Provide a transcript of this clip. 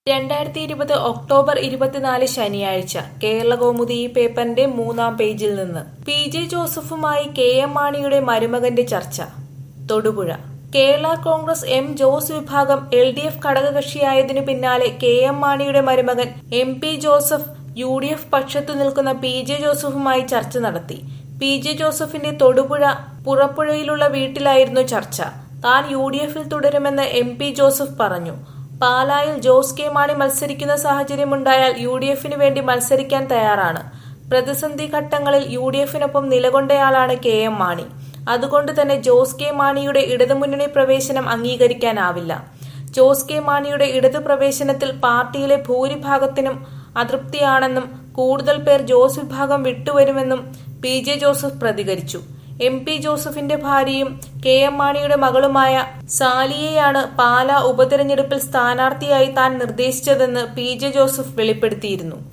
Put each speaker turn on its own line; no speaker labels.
രണ്ടായിരത്തി ഇരുപത് ഒക്ടോബർ ഇരുപത്തിനാല് ശനിയാഴ്ച കേരളകൗമുദി ഈ പേപ്പറിന്റെ മൂന്നാം പേജിൽ നിന്ന് പി ജെ ജോസഫുമായി കെ എം മാണിയുടെ മരുമകന്റെ ചർച്ച തൊടുപുഴ കേരള കോൺഗ്രസ് എം ജോസ് വിഭാഗം എൽ ഡി എഫ് ഘടകകക്ഷിയായതിനു പിന്നാലെ കെ എം മാണിയുടെ മരുമകൻ M P Joseph U D F പക്ഷത്തു നിൽക്കുന്ന പി ജെ ജോസഫുമായി ചർച്ച നടത്തി പി ജെ ജോസഫിന്റെ തൊടുപുഴ പുറപ്പുഴയിലുള്ള വീട്ടിലായിരുന്നു ചർച്ച താൻ യു ഡി എഫിൽ തുടരുമെന്ന് എം പി ജോസഫ് പറഞ്ഞു പാലായിൽ ജോസ് കെ മാണി മത്സരിക്കുന്ന സാഹചര്യമുണ്ടായാൽ യു ഡി എഫിന് വേണ്ടി മത്സരിക്കാൻ തയ്യാറാണ് പ്രതിസന്ധി ഘട്ടങ്ങളിൽ യു ഡി എഫിനൊപ്പം നിലകൊണ്ടയാളാണ് കെ എം മാണി അതുകൊണ്ട് തന്നെ ജോസ് കെ മാണിയുടെ ഇടതുമുന്നണി പ്രവേശനം അംഗീകരിക്കാനാവില്ല ജോസ് കെ മാണിയുടെ ഇടതു പ്രവേശനത്തിൽ പാർട്ടിയിലെ ഭൂരിഭാഗത്തിനും അതൃപ്തിയാണെന്നും കൂടുതൽ പേർ ജോസ് വിഭാഗം വിട്ടുവരുമെന്നും പി ജെ ജോസഫ് പ്രതികരിച്ചു എം പി ജോസഫിന്റെ ഭാര്യയും കെ എം മാണിയുടെ മകളുമായ സാലിയെയാണ് പാലാ ഉപതെരഞ്ഞെടുപ്പിൽ സ്ഥാനാർത്ഥിയായി താൻ നിർദ്ദേശിച്ചതെന്ന് പി ജെ ജോസഫ് വെളിപ്പെടുത്തിയിരുന്നു